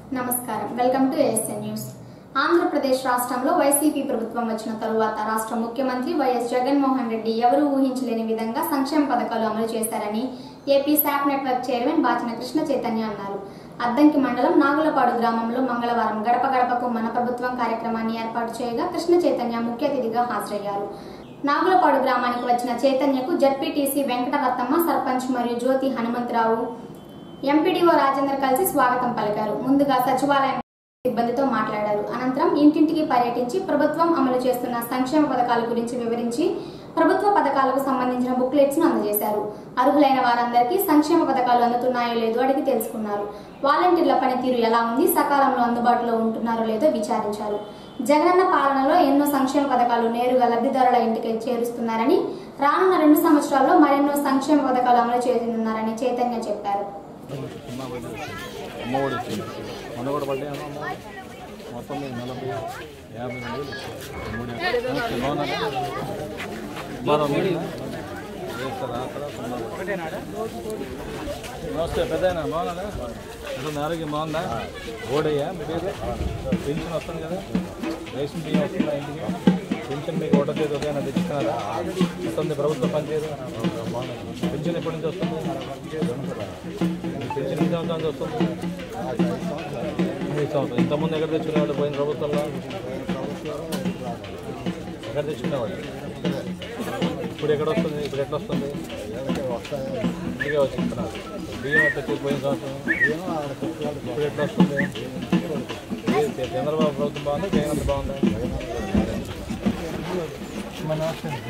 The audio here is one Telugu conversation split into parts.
నమస్కారం welcome to ASN news Andhra Pradesh రాష్ట్రంలో వైసీపీ ప్రభుత్వం వచ్చిన తరువాత రాష్ట్ర ముఖ్యమంత్రి వైఎస్ జగన్మోహన్ రెడ్డి ఎవరూ ఊహించలేని విధంగా సంక్షేమ పథకాలు అమలు చేశారని ఏపీ శాప్ నెట్వర్క్ చైర్మన్ బాచిన కృష్ణ చైతన్య అన్నారు అద్దంకి మండలం నాగులపాడు గ్రామంలో మంగళవారం గడప గడపకు మన ప్రభుత్వం కార్యక్రమాన్ని ఏర్పాటు చేయగా కృష్ణ చైతన్య ముఖ్య అతిథిగా హాజరయ్యారు నాగులపాడు గ్రామానికి వచ్చిన చైతన్యకు జడ్పీటీసీ వెంకటరత్నమ్మ సర్పంచ్ మరియు జ్యోతి హనుమంతరావు ఎంపీడీఓ రాజేందర్ కలిసి స్వాగతం పలికారు ముందుగా సచివాలయం సిబ్బందితో మాట్లాడారు అనంతరం ఇంటింటికి పర్యటించి ప్రభుత్వం అమలు చేస్తున్న సంక్షేమ పథకాల గురించి వివరించి ప్రభుత్వ పథకాలకు సంబంధించిన బుక్లెట్స్ ను అందజేశారు అర్హులైన వారందరికీ సంక్షేమ పథకాలు అందుతున్నాయో లేదో అడిగి తెలుసుకున్నారు వాలంటీర్ల పనితీరు ఎలా ఉంది సకాలంలో అందుబాటులో ఉంటున్నారో లేదో విచారించారు జగనన్న పాలనలో ఎన్నో సంక్షేమ పథకాలు నేరుగా లబ్ధిదారుల ఇంటికి చేరుస్తున్నారని రానున్న రెండు సంవత్సరాల్లో మరెన్నో సంక్షేమ పథకాలు అమలు చేయనున్నారని చైతన్య చెప్పారు అమ్మఒడి వచ్చింది మొన్న కూడా పడ్డాయి అమ్మ అమ్మ మొత్తం మీద నలభై యాభై రెండు వేలు ఇచ్చారు. మూడు యాభై. బాగున్నారా మరో మీరు వేస్తారా అక్కడ నమస్తే పెద్ద బాగున్నారా అసలు ఆరోగ్యం బాగుందా ఓడయ్యా మీ పేరు పెన్షన్ వస్తుంది కదా రేషన్ బియ్యం వస్తుందా ఇంటికి పెన్షన్ మీకు ఒకటో తేదీ ఉదయం తెచ్చుకున్నారా వస్తుంది ప్రభుత్వ పనిచేయదు పెన్షన్ ఎప్పటి నుంచి వస్తుంది పెన్షన్ ఎన్ని సంవత్సరాల నుంచి వస్తుంది ఐదు సంవత్సరాలు ఇంతకుముందు ఎక్కడ తెచ్చుకునేవాడు పోయిన ప్రభుత్వంలో ఎక్కడ తెచ్చుకునేవాడు ఇప్పుడు ఎక్కడ వస్తుంది ఇప్పుడు ఎట్లా వస్తుంది ఇంటికే వచ్చిస్తున్నారు బియ్యం ఎట్లా వచ్చి పోయిన సంవత్సరం ఇప్పుడు ఎట్లా వస్తుంది ఏ- చంద్రబాబు ప్రభుత్వం బాగుందా జగన్ అంత బాగుందా మన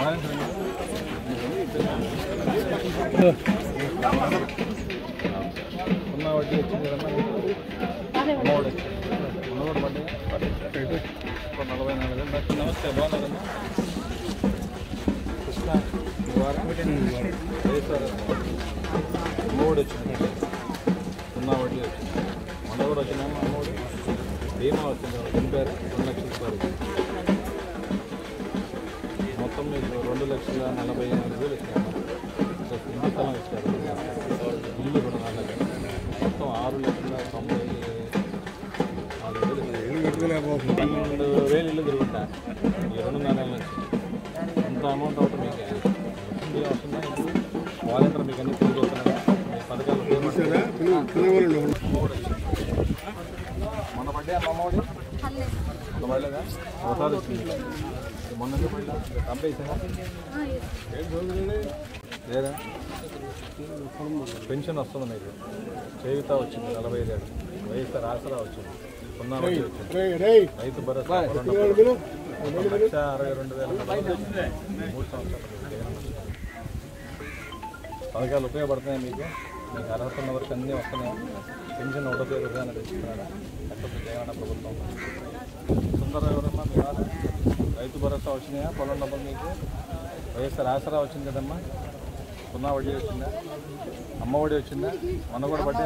ఉన్న వడ్డీ వచ్చింది కదమ్మా అమ్మఒడి వచ్చింది అమ్మఒడి వడ్డీ ఒక నలభై నాలుగు వేలు దాకా. నమస్తే బాగున్నారమ్మా కృష్ణ వారా వేసారు అమ్మఒడి వచ్చింది ఉన్న వడ్డీ వచ్చింది మొన్న కూడా వచ్చిందమ్మా అమ్మఒడి బీమా వచ్చింది దింపారు రెండు లక్షల రూపాయలు మొత్తం మీకు రెండు లక్షల నలభై ఎనిమిది వేలు ఇచ్చారు ఇంటి స్థలం ఇచ్చారు ఇల్లు కూడా నాలుగు మొత్తం ఆరు లక్షల తొంభై నాలుగు వేలు ఇచ్చారు. పన్నెండు వేలు ఇల్లు తిరుగుతా ఈ రెండు నెలల నుంచి ఎంత అమౌంట్ అవుతుంది మీకు వస్తుంది వస్తుందా ఇప్పుడు వాలంటీర్ మీకు అన్ని తిరిగి వస్తున్నారా మీ పథకాలు ఉపయోగపడుతున్నాయా? మొన్న పడ్డా అమ్మఒడి మొన్న పడలేదా ఒకసారి వచ్చింది మొన్న ఎందుకు పడ్డా కంపేసారా లేదా పెన్షన్ వస్తుంది మీకు చేయుత వచ్చింది నలభై ఐదు ఏళ్ళు వైఎస్ఆర్ ఆసరా వచ్చింది సున్నా వడ్డీ వచ్చింది రైతు భరోసా రెండు లక్ష అరవై రెండు వేల మూడు సంవత్సరాలు జగన్ పథకాలు ఉపయోగపడుతున్నాయి మీకు మీకు అర్హత ఉన్న వరకు అన్నీ వస్తున్నాయి పెన్షన్ ఒకటో పేరు ఉదయాన్ని తెచ్చుకున్నారా ఎక్కడ జగన్ ప్రభుత్వం సుందర ఎవరమ్మా మీ వారు రైతు భరోసా వచ్చినాయా పొలం డబ్బులు మీకు వైఎస్ఆర్ ఆసరా వచ్చింది కదమ్మా సున్నా వడ్డీ వచ్చిందా అమ్మ ఒడి వచ్చిందా మొన్న కూడా పడ్డా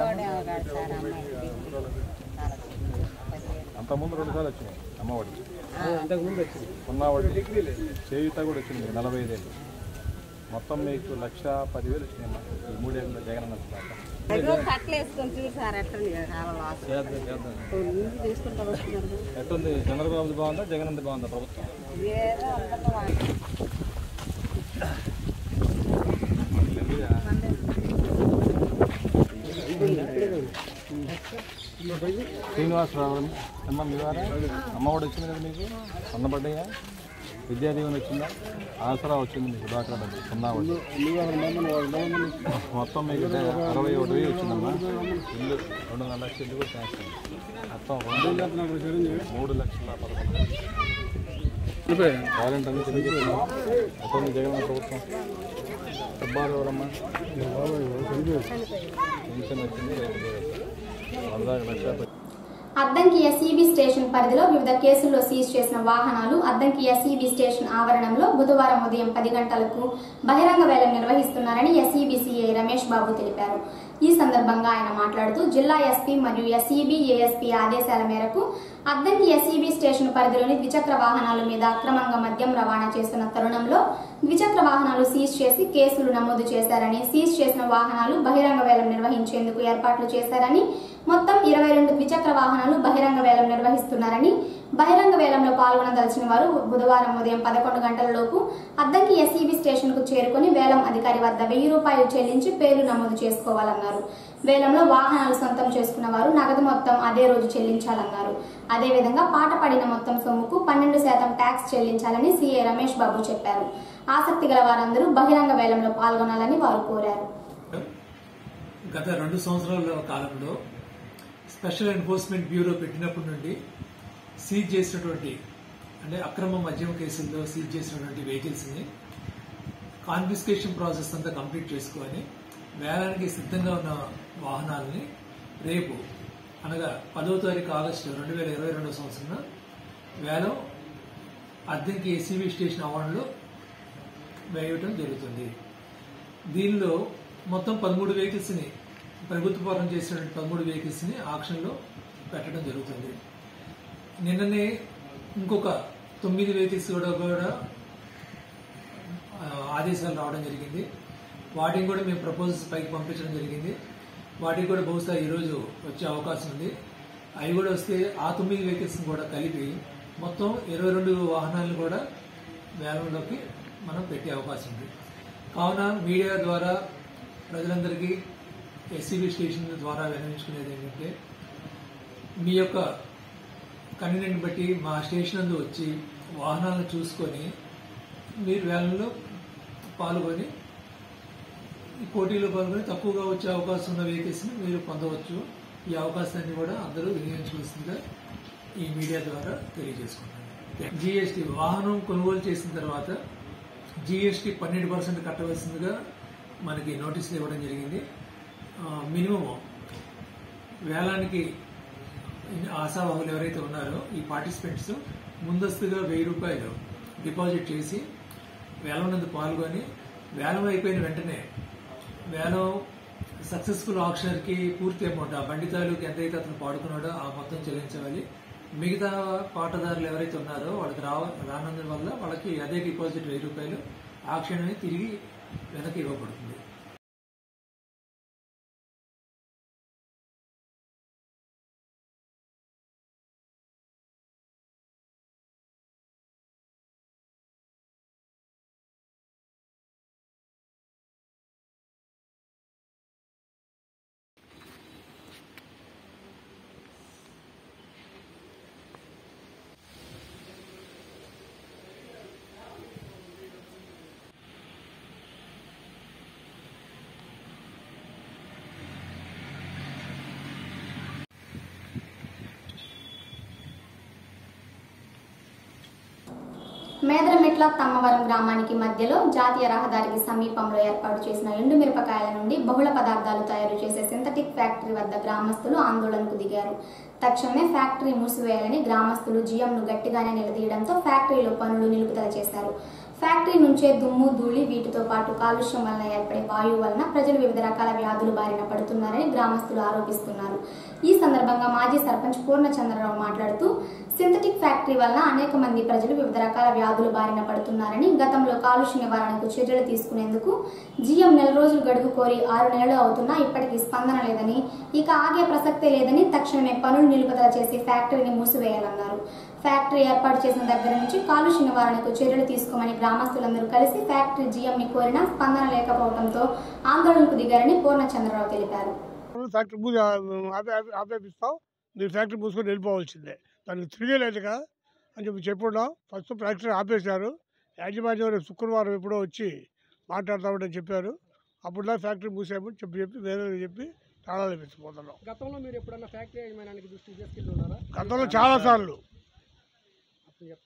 అంతకుముందు రెండు సార్లు వచ్చినాయి అమ్మ ఒడి సున్నా వడ్డీ చేయుత కూడా వచ్చింది నలభై ఐదేళ్ళు మొత్తం మీకు లక్ష పదివేలు వచ్చినాయమ్మా ఈ మూడేళ్ళు జగన్ అన్న దాకా ఏదో కట్టలు వేసుకొని చూసారు ఎట్టుంది కాలంలో చేద్దాం చేద్దాం తీసుకుంటా వస్తున్నారు ఎట్టుంది చంద్రబాబు బాగుందా జగన్ అంత బాగుందా ప్రభుత్వం ఏదో అందరితో వాళ్ళు. శ్రీనివాసరావు అమ్మ మీ వారా అమ్మ కూడా వచ్చింది కదా మీకు అన్నపడ్డాయా విద్యా దీవెన వచ్చిందా ఆసరా వచ్చింది మీకు డాక్టర్ డబ్బు సున్నా వడ్డీ. మొత్తం మీకు అరవై ఒకటి వేలు వచ్చిందమ్మా ఇల్లు రెండున్నర లక్షల ఇల్లు కూడా చేస్తాం మొత్తం రెండు మూడు లక్షల పదకొండు వాలంటీ అన్ని తెలియదు ఎక్కడ జగన్ ప్రభుత్వం సుబ్బారావు ఎవరమ్మా పెన్షన్ వచ్చింది రైతు భరోసా. వరదాకి లక్ష పది. అద్దంకి ఎస్ఈబి స్టేషన్ పరిధిలో వివిధ కేసుల్లో సీజ్ చేసిన వాహనాలు అద్దంకి ఎస్ఈబి స్టేషన్ ఆవరణంలో బుధవారం ఉదయం పది గంటలకు బహిరంగ వేలం నిర్వహిస్తున్నారని ఎస్ఈబి సిఐ రమేష్ బాబు తెలిపారు ఈ సందర్భంగా ఆయన మాట్లాడుతూ జిల్లా ఎస్పీ మరియు ఎస్ఈబి ఏఎస్పీ ఆదేశాల మేరకు అద్దంకి ఎస్ఈబి స్టేషన్ పరిధిలోని ద్విచక్ర వాహనాల మీద అక్రమంగా మద్యం రవాణా చేస్తున్న తరుణంలో ద్విచక్ర వాహనాలు సీజ్ చేసి కేసులు నమోదు చేశారని సీజ్ చేసిన వాహనాలు బహిరంగ వేలం నిర్వహించేందుకు ఏర్పాట్లు చేశారని మొత్తం ఇరవై రెండు ద్విచక్ర వాహనాలు బహిరంగ వేలం నిర్వహిస్తున్నారని బహిరంగ వేలంలో పాల్గొనదలిచిన వారు బుధవారం ఉదయం పదకొండు గంటల లోపు అద్దంకి ఎస్ఈబి స్టేషన్ కు చేరుకుని వేలం అధికారి వద్ద వెయ్యి రూపాయలు చెల్లించి పేర్లు నమోదు చేసుకోవాలన్నారు వేలంలో వాహనాలు సొంతం చేసుకున్న వారు నగదు మొత్తం అదే రోజు చెల్లించాలన్నారు అదేవిధంగా పాట పడిన మొత్తం సొమ్ముకు పన్నెండు శాతం ట్యాక్స్ చెల్లించాలని సీఏ రమేష్ బాబు చెప్పారు ఆసక్తి గల వారందరూ బహిరంగ వేలంలో పాల్గొనాలని వారు కోరారు గత రెండు సంవత్సరాల కాలంలో స్పెషల్ ఎన్ఫోర్స్మెంట్ బ్యూరో పెట్టినప్పటి నుండి సీజ్ చేసినటువంటి అంటే అక్రమ మద్యం కేసుల్లో సీజ్ చేసినటువంటి వెహికల్స్ ని కాన్ఫిస్కేషన్ ప్రాసెస్ అంతా కంప్లీట్ చేసుకొని వేలానికి సిద్ధంగా ఉన్న వాహనాలని రేపు అనగా పదో తారీఖు ఆగస్టు రెండు వేల ఇరవై రెండో సంవత్సరం వేలం అద్దెకి ఎస్సీబీ స్టేషన్ ఆవరణలో వేయటం జరుగుతుంది దీనిలో మొత్తం పదమూడు వెహికల్స్ ని ప్రభుత్వపరం చేసినటువంటి పదమూడు వెహికల్స్ ని ఆక్షన్ లో పెట్టడం జరుగుతుంది నిన్ననే ఇంకొక తొమ్మిది వెహికల్స్ కూడా కూడా ఆ, ఆదేశాలు రావడం జరిగింది వాటిని కూడా మేము ప్రపోజల్స్ పైకి పంపించడం జరిగింది వాటికి కూడా బహుశా ఈరోజు వచ్చే అవకాశం ఉంది అవి కూడా వస్తే ఆ తొమ్మిది వెహికల్స్ కూడా కలిపి మొత్తం ఇరవై రెండు వాహనాలను కూడా వేలంలోకి మనం పెట్టే అవకాశం ఉంది కావున మీడియా ద్వారా ప్రజలందరికీ ఎస్సీబీ స్టేషన్ ద్వారా వినియోగించుకునేది ఏంటంటే మీ యొక్క కన్వీనియంట్ బట్టి మా స్టేషన్ నందు వచ్చి వాహనాలను చూసుకొని మీరు వేలంలో పాల్గొని ఈ పోటీలో పాల్గొని తక్కువగా వచ్చే అవకాశం ఉన్న వెహికల్స్ ని మీరు పొందవచ్చు ఈ అవకాశాన్ని కూడా అందరూ వినియోగించవలసిందిగా ఈ మీడియా ద్వారా తెలియజేసుకుంటున్నాను జీఎస్టీ వాహనం కొనుగోలు చేసిన తర్వాత జీఎస్టీ పన్నెండు పర్సెంట్ కట్టవలసిందిగా మనకి నోటీసులు ఇవ్వడం జరిగింది ఆ, మినిమం వేలానికి ఆశావాహులు ఎవరైతే ఉన్నారో ఈ పార్టిసిపెంట్స్ ముందస్తుగా వెయ్యి రూపాయలు డిపాజిట్ చేసి వేలం నందు పాల్గొని వేలం అయిపోయిన వెంటనే వేలం సక్సెస్ఫుల్ ఆప్షనర్ కి పూర్తి అమౌంట్ ఆ బండి తాలూకు ఎంతైతే అతను పాడుకున్నాడో ఆ మొత్తం చెల్లించవాలి మిగతా పాటదారులు ఎవరైతే ఉన్నారో వాళ్ళకి రా రానందు వల్ల వాళ్ళకి అదే డిపాజిట్ వెయ్యి రూపాయలు ఆ క్షణమే తిరిగి వెనక్కి ఇవ్వబడుతుంది మేదరమెట్ల తమ్మవరం గ్రామానికి మధ్యలో జాతీయ రహదారికి సమీపంలో ఏర్పాటు చేసిన ఎండు మిరపకాయల నుండి బహుళ పదార్థాలు తయారు చేసే సింథటిక్ ఫ్యాక్టరీ వద్ద గ్రామస్తులు ఆందోళనకు దిగారు తక్షణమే ఫ్యాక్టరీ మూసివేయాలని గ్రామస్తులు జిఎంను గట్టిగానే నిలదీయడంతో ఫ్యాక్టరీలో పనులు నిలుపుదల చేశారు ఫ్యాక్టరీ నుంచే దుమ్ము ధూళి వీటితో పాటు కాలుష్యం వలన ఏర్పడే వాయువు వలన ప్రజలు వివిధ రకాల వ్యాధులు బారిన పడుతున్నారని గ్రామస్తులు ఆరోపిస్తున్నారు ఈ సందర్భంగా మాజీ సర్పంచ్ పూర్ణచంద్రరావు మాట్లాడుతూ సింథటిక్ ఫ్యాక్టరీ వలన అనేక మంది ప్రజలు వివిధ రకాల వ్యాధులు బారిన పడుతున్నారని గతంలో కాలుష్య నివారణకు చర్యలు తీసుకునేందుకు జీఎం నెల రోజులు గడువు కోరి ఆరు నెలలు అవుతున్నా ఇప్పటికీ స్పందన లేదని ఇక ఆగే ప్రసక్తే లేదని తక్షణమే పనులు నిలుపుదల చేసి ఫ్యాక్టరీని మూసివేయాలన్నారు ఫ్యాక్టరీ ఏర్పాటు చేసిన దగ్గర నుంచి కాలుష్య నివారణకు చర్యలు తీసుకోమని గ్రామస్తులందరూ కలిసి ఫ్యాక్టరీ జీఎంని కోరినా స్పందన లేకపోవడంతో ఆందోళనకు దిగారని పూర్ణచంద్రరావు తెలిపారు ఫ్యాక్టరీ మూసి ఆపే ఆపే- ఆపేపిస్తాం మీరు ఫ్యాక్టరీ మూసుకొని వెళ్ళిపోవాల్సిందే దానికి తిరిగేలేదుగా అని చెప్పి చెప్పున్నాం ఫస్ట్ ఫ్యాక్టరీ ఆపేశారు యాజమాన్యం రేపు శుక్రవారం ఎప్పుడో వచ్చి మాట్లాడతామని చెప్పారు అప్పుడు ఫ్యాక్టరీ మూసామని చెప్పి చెప్పి వేరే చెప్పి తాళాలు పెంచిపోతున్నాం గతంలో మీరు ఎప్పుడన్నా ఫ్యాక్టరీ యజమానానికి దృష్టికి తీసుకెళ్ళి ఉన్నారా గతంలో చాలాసార్లు అప్పుడు చెప్-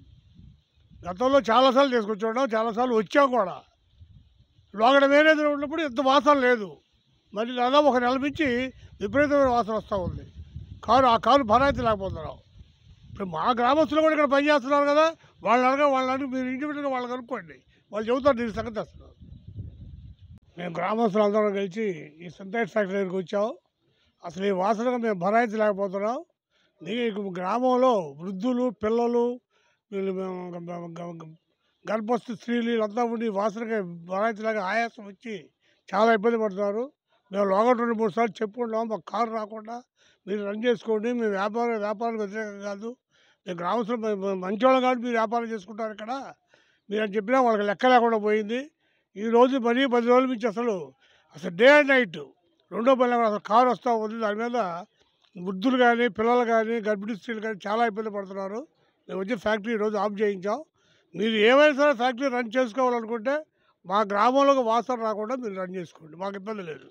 గతంలో చాలాసార్లు తీసుకొచ్చున్నాం చాలాసార్లు వచ్చాం కూడా లోగడ మేనేజర్ ఉన్నప్పుడు ఇంత వాసన లేదు మరి దాదాపు ఒక నెల నుంచి విపరీతమైన వాసన వస్తూ ఉంది కారు ఆ కారు భరాయితీ లేకపోతున్నాం ఇప్పుడు మా గ్రామస్తులు కూడా ఇక్కడ పనిచేస్తున్నారు కదా వాళ్ళని అడగ వాళ్ళని అడిగి మీరు ఇండివిజువల్గా వాళ్ళని కనుక్కోండి వాళ్ళు చెబుతారు దీని సంగతి అసలు మేము గ్రామస్తులు అందరం కలిసి ఈ సింథటిక్ ఫ్యాక్టరీ దగ్గరికి వచ్చాం అసలు ఈ వాసనగా మేము భరాయితీ లేకపోతున్నాం నీకు గ్రామంలో వృద్ధులు పిల్లలు వీళ్ళు గ- గ- గ- గ- గర్భస్థ స్త్రీలు వీళ్ళంతా ఉండి వాసనగా భరాయితీలాగా ఆయాసం వచ్చి చాలా ఇబ్బంది పడుతున్నారు మేము లోగట్ రెండు మూడు సార్లు చెప్పుకుంటాం మాకు కారు రాకుండా మీరు రన్ చేసుకోండి మీ వ్యాపారం వ్యాపారం వ్యతిరేకం కాదు మేము గ్రామస్తులు మ- మ- మంచివాళ్ళం కాబట్టి మీరు వ్యాపారం చేసుకుంటారు ఇక్కడ మీరు అని చెప్పినా వాళ్ళకి లెక్క లేకుండా పోయింది ఈ రోజు మరీ పది రోజుల నుంచి అసలు అసలు డే అండ్ నైట్ రెండో పని అసలు కారు వస్తూ ఉంది దాని మీద వృద్ధులు కానీ పిల్లలు కానీ గర్భిణీ స్త్రీలు కానీ చాలా ఇబ్బంది పడుతున్నారు మేము వచ్చి ఫ్యాక్టరీ ఈరోజు ఆఫ్ చేయించాం మీరు ఏమైనా సరే ఫ్యాక్టరీ రన్ చేసుకోవాలనుకుంటే మా గ్రామంలోకి వాసన రాకుండా మీరు రన్ చేసుకోండి మాకు ఇబ్బంది లేదు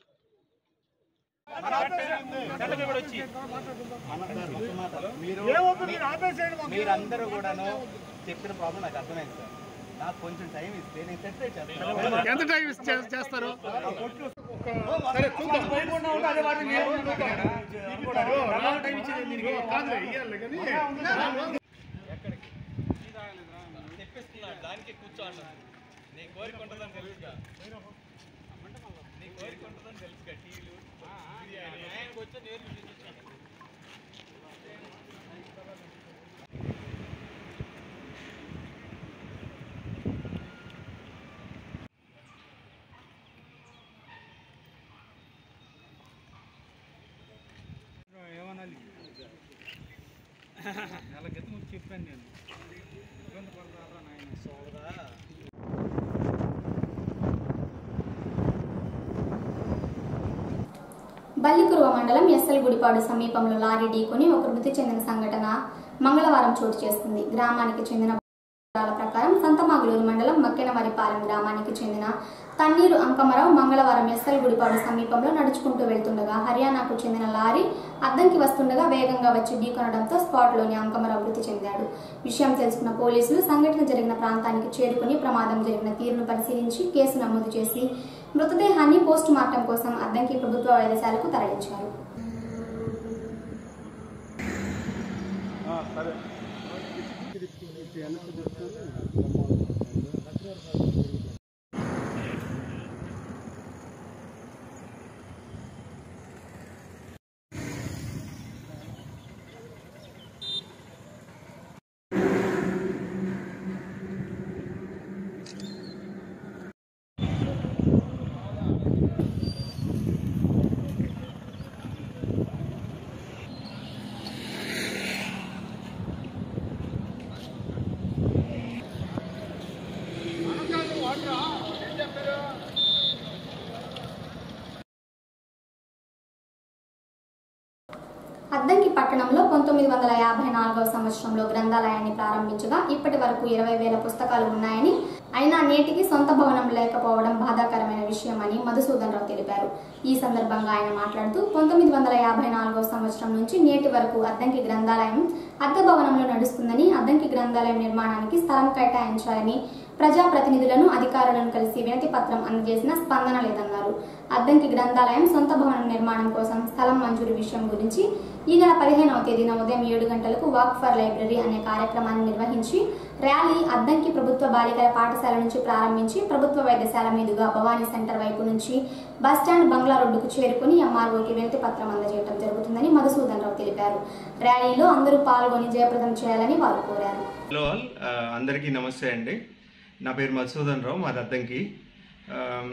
మీరందరూ కూడాను చెప్పిన ప్రాబ్లం నాకు అర్థమైంది సార్ నాకు కొంచెం టైం ఇస్తే నేను సెటిల్ చేస్తాను ఎంత టైం చేస్తారు తెప్పిస్తున్నాడు దానికి కూర్చోండి నీ కోరిక ఉంటుందని తెలుసుగా నీ కోరిక ఉంటుందని తెలుసుగా టీలు బిర్యానీ ఆయనకు వచ్చి నేర్లు చూపించాను నెల క్రితం వచ్చి చెప్పాను నేను ఇబ్బంది పడతారా నాయన సోదరా బల్లికురువ మండలం ఎస్ఎల్ గుడిపాడు సమీపంలో లారీ ఢీకొని ఒక మృతి చెందిన సంఘటన మంగళవారం చోటు చేసుకుంది గ్రామానికి చెందిన వివరాల ప్రకారం సంతమాగులూరు మండలం మక్కెనవరిపాలెం గ్రామానికి చెందిన తన్నీరు అంకమరావు మంగళవారం ఎస్ఎల్ గుడిపాడు సమీపంలో నడుచుకుంటూ వెళ్తుండగా హర్యానాకు చెందిన లారీ అద్దంకి వస్తుండగా వేగంగా వచ్చి ఢీకొనడంతో స్పాట్లోని అంకమరావు మృతి చెందాడు విషయం తెలుసుకున్న పోలీసులు సంఘటన జరిగిన ప్రాంతానికి చేరుకుని ప్రమాదం జరిగిన తీరును పరిశీలించి కేసు నమోదు చేసి మృతదేహాన్ని పోస్ట్ మార్టం కోసం అద్దంకి ప్రభుత్వ వైద్యశాలకు తరలించారు అద్దంకి పట్టణంలో పంతొమ్మిది వందల యాభై నాలుగవ సంవత్సరంలో గ్రంథాలయాన్ని ప్రారంభించగా ఇప్పటి వరకు ఇరవై వేల పుస్తకాలు ఉన్నాయని అయినా నేటికి సొంత భవనం లేకపోవడం బాధాకరమైన విషయమని మధుసూదన్ రావు తెలిపారు ఈ సందర్భంగా ఆయన మాట్లాడుతూ పంతొమ్మిది వందల యాభై నాలుగవ సంవత్సరం నుంచి నేటి వరకు అద్దంకి గ్రంథాలయం అద్దె భవనంలో నడుస్తుందని అద్దంకి గ్రంథాలయం నిర్మాణానికి స్థలం కేటాయించాలని ప్రజాప్రతినిధులను అధికారులను కలిసి వినతి పత్రం అందజేసిన స్పందన లేదన్నారు అద్దంకి గ్రంథాలయం సొంత భవనం నిర్మాణం కోసం స్థలం మంజూరు విషయం గురించి ఈ నెల పదిహేనవ తేదీన ఉదయం ఏడు గంటలకు వాక్ ఫర్ లైబ్రరీ అనే కార్యక్రమాన్ని నిర్వహించి ర్యాలీ అద్దంకి ప్రభుత్వ బాలికల పాఠశాల నుంచి ప్రారంభించి ప్రభుత్వ వైద్యశాల మీదుగా భవానీ సెంటర్ వైపు నుంచి బస్టాండ్ బంగ్లా రోడ్డుకు చేరుకుని ఎంఆర్ఓకి వినతి పత్రం అందజేయడం జరుగుతుందని మధుసూదన్ రావు తెలిపారు ర్యాలీలో అందరూ పాల్గొని జయప్రదం చేయాలని వారు కోరారు హలో ఆల్ ఆ, అందరికీ నమస్తే అండి నా పేరు మధుసూదన్ రావు మాది అద్దంకి ఆమ్,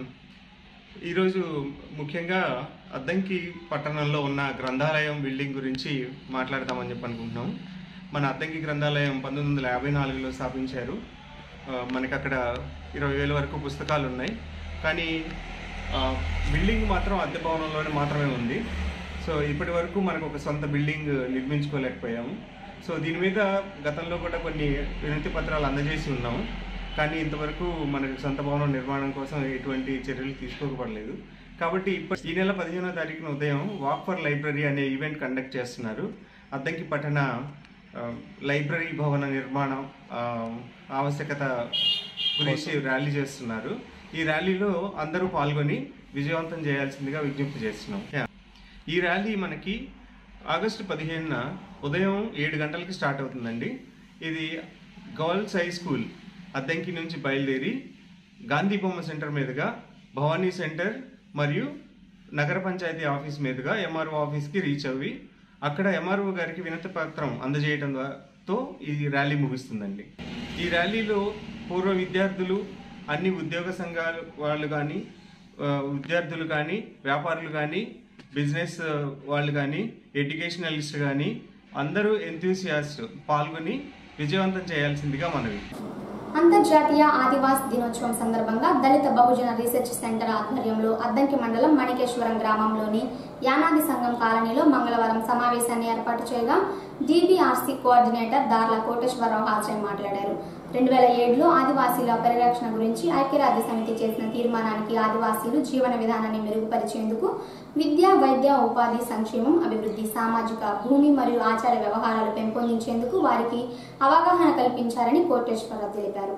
ఈరోజు ముఖ్యంగా అద్దంకి పట్టణంలో ఉన్న గ్రంథాలయం బిల్డింగ్ గురించి మాట్లాడతామని చెప్పి అనుకుంటున్నాం మన అద్దంకి గ్రంథాలయం పంతొమ్మిది వందల యాభై నాలుగులో స్థాపించారు ఆ, మనకి అక్కడ ఇరవై వేల వరకు పుస్తకాలు ఉన్నాయి కానీ ఆ, బిల్డింగ్ మాత్రం అద్దె భవనంలోనే మాత్రమే ఉంది సో ఇప్పటి వరకు మనకు ఒక సొంత బిల్డింగ్ నిర్మించుకోలేకపోయాము సో దీని మీద గతంలో కూడా కొన్ని వినతి పత్రాలు అందజేసి ఉన్నాము కానీ ఇంతవరకు మనకు సొంత భవనం నిర్మాణం కోసం ఎటువంటి చర్యలు తీసుకోకపోవట్లేదు కాబట్టి ఇప్పటి ఈ నెల పదిహేనో తారీఖున ఉదయం వాక్ ఫర్ లైబ్రరీ అనే ఈవెంట్ కండక్ట్ చేస్తున్నారు అద్దంకి పట్టణ ఆ, లైబ్రరీ భవన నిర్మాణం ఆ, ఆవశ్యకత గురించి ర్యాలీ చేస్తున్నారు ఈ ర్యాలీలో అందరూ పాల్గొని విజయవంతం చేయాల్సిందిగా విజ్ఞప్తి చేస్తున్నాం యా. ఈ ర్యాలీ మనకి ఆగస్టు పదిహేనున ఉదయం ఏడు గంటలకి స్టార్ట్ అవుతుందండి ఇది గర్ల్స్ హై స్కూల్ అద్దంకి నుంచి బయలుదేరి గాంధీ బొమ్మ సెంటర్ మీదుగా భవానీ సెంటర్ మరియు నగర పంచాయతీ ఆఫీస్ మీదుగా ఎంఆర్ఓ ఆఫీస్కి రీచ్ అవ్వి అక్కడ ఎంఆర్ఓ గారికి వినతి పత్రం అందజేయడం తో ఈ ర్యాలీ ముగుస్తుందండి ఈ ర్యాలీలో పూర్వ విద్యార్థులు అన్ని ఉద్యోగ సంఘాలు వాళ్ళు కానీ ఆ, విద్యార్థులు కానీ వ్యాపారులు కానీ బిజినెస్ ఆ, వాళ్ళు కానీ ఎడ్యుకేషనలిస్ట్ కానీ అందరూ ఎంతూసియాస్ట్ పాల్గొని విజయవంతం చేయాల్సిందిగా మనవి అంతర్జాతీయ ఆదివాసి దినోత్సవం సందర్భంగా దళిత బహుజన రీసెర్చ్ సెంటర్ ఆధ్వర్యంలో అద్దంకి మండలం మణికేశ్వరం గ్రామంలోని యానాది సంఘం కాలనీలో మంగళవారం సమావేశాన్ని ఏర్పాటు చేయగా డిబిఆర్సీ కోఆర్డినేటర్ దార్ల కోటేశ్వరరావు హాజరై మాట్లాడారు రెండు వేల ఏడులో ఆదివాసీల పరిరక్షణ గురించి ఐక్యరాజ్య సమితి చేసిన తీర్మానానికి ఆదివాసీలు జీవన విధానాన్ని మెరుగుపరిచేందుకు విద్య వైద్య ఉపాధి సంక్షేమం అభివృద్ధి సామాజిక భూమి మరియు ఆచార వ్యవహారాలు పెంపొందించేందుకు వారికి అవగాహన కల్పించారని కోటేశ్వరరావు తెలిపారు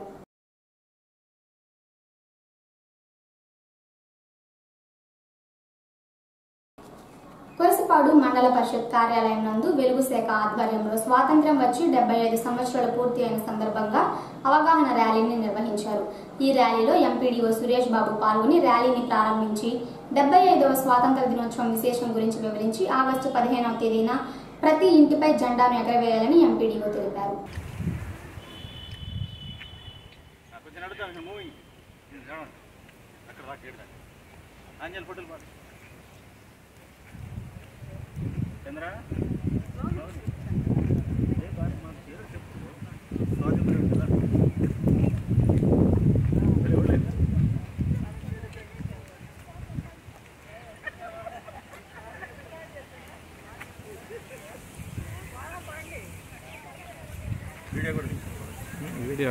కొరసపాడు మండల పరిషత్ కార్యాలయం నందు వెలుగు శాఖ ఆధ్వర్యంలో స్వాతంత్ర్యం వచ్చి డెబ్బై ఐదు సంవత్సరాలు పూర్తి అయిన సందర్భంగా అవగాహన ర్యాలీని నిర్వహించారు ఈ ర్యాలీలో ఎంపీడీఓ సురేష్ బాబు పాల్గొని ర్యాలీని ప్రారంభించి డెబ్బై ఐదవ స్వాతంత్ర దినోత్సవం విశేషం గురించి వివరించి ఆగస్టు పదిహేనవ తేదీన ప్రతి ఇంటిపై జెండాను ఎగరవేయాలని ఎంపీడీఓ తెలిపారు కొంచెం నడుతాను మూవింగ్ చూడండి అక్కడ దాకా ఏడు దాకా ఆంజల్ ఫోటోలు పాడు చంద్ర ఏ బాగా మా పేరు చెప్పు స్వాతంత్రం కదా వెళ్ళి వెళ్ళి. వీడియో కూడా తీసుకో. వీడియో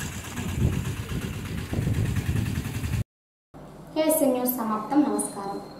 కేఎస్ఎన్ న్యూస్ సమాప్తం నమస్కారం